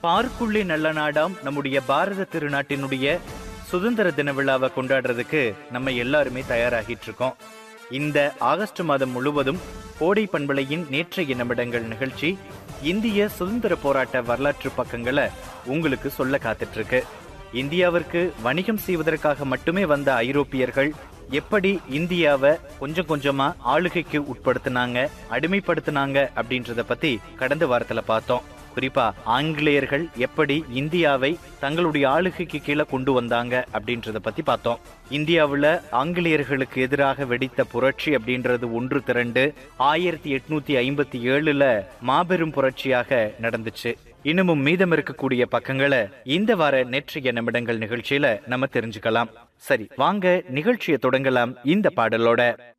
பார்க்குள்ளே நல்ல நாடாம் நம்முடைய பாரத திருநாட்டினுடைய சுதந்திர தின விழாவை கொண்டாடுறதுக்கு நம்ம எல்லாருமே தயாராகிட்டு இருக்கோம் இந்த ஆகஸ்ட் மாதம் முழுவதும் கோடை பண்பலையின் நேற்றைய நிமிடங்கள் நிகழ்ச்சி இந்திய சுதந்திர போராட்ட வரலாற்று பக்கங்களை உங்களுக்கு சொல்ல காத்துட்டு இருக்கு இந்தியாவிற்கு வணிகம் செய்வதற்காக மட்டுமே வந்த ஐரோப்பியர்கள் எப்படி இந்தியாவை கொஞ்சம் கொஞ்சமா ஆளுகைக்கு உட்படுத்தினாங்க அடிமைப்படுத்தினாங்க அப்படின்றத பத்தி கடந்த வாரத்துல பார்த்தோம் குறிப்பா ஆங்கிலேயர்கள் எப்படி இந்தியாவை தங்களுடைய ஆளுகைக்கு கீழே கொண்டு வந்தாங்க அப்படின்றத பத்தி பார்த்தோம் இந்தியாவுல ஆங்கிலேயர்களுக்கு எதிராக வெடித்த புரட்சி அப்படின்றது ஒன்று திரண்டு ஆயிரத்தி எட்நூத்தி ஐம்பத்தி ஏழுல மாபெரும் புரட்சியாக நடந்துச்சு இன்னமும் மீதம் இருக்கக்கூடிய பக்கங்களை இந்த வார நேற்றைய நிமிடங்கள் நிகழ்ச்சியில நம்ம தெரிஞ்சுக்கலாம் சரி வாங்க நிகழ்ச்சியை தொடங்கலாம் இந்த பாடலோட